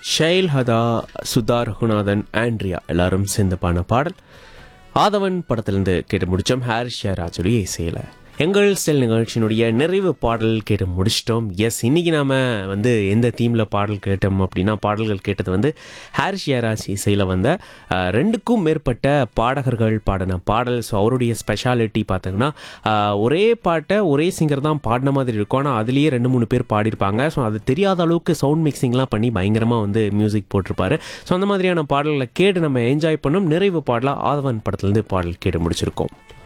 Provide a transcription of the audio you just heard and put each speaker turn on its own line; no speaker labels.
ஷைல் ஹதா சுதா ரகுநாதன் ஆண்ட்ரியா எல்லாரும் சேர்ந்து பாடின பாடல் ஆதவன் படத்திலிருந்து கேட்டு முடித்தோம் ஹாரிஸ் ஷேராஜுடைய இசையில் எங்கள் ஸ்டைல் நிகழ்ச்சியினுடைய நிறைவு பாடல் கேட்டு முடிச்சிட்டோம் எஸ் இன்னைக்கு நாம வந்து எந்த தீமில் பாடல் கேட்டோம் அப்படின்னா பாடல்கள் கேட்டது வந்து ஹாரிஸ் ஷேராஜ் இசையில் வந்த அஹ், ரெண்டுக்கும் மேற்பட்ட பாடகர்கள் பாடின பாடல் ஸோ அவருடைய ஸ்பெஷாலிட்டி பார்த்தீங்கன்னா அஹ், ஒரே பாட்டை ஒரே சிங்கர் தான் பாடின மாதிரி இருக்கும் ஆனால் அதுலேயே ரெண்டு மூணு பேர் பாடியிருப்பாங்க ஸோ அது தெரியாத அளவுக்கு சவுண்ட் மிக்சிங்லாம் பண்ணி பயங்கரமாக வந்து மியூசிக் போட்டிருப்பாரு ஸோ அந்த மாதிரியான பாடல்களை கேட்டு நம்ம என்ஜாய் பண்ணோம் நிறைவு பாடலாக ஆதவன் படத்துலேருந்து பாடல் கேட்டு முடிச்சிருக்கோம்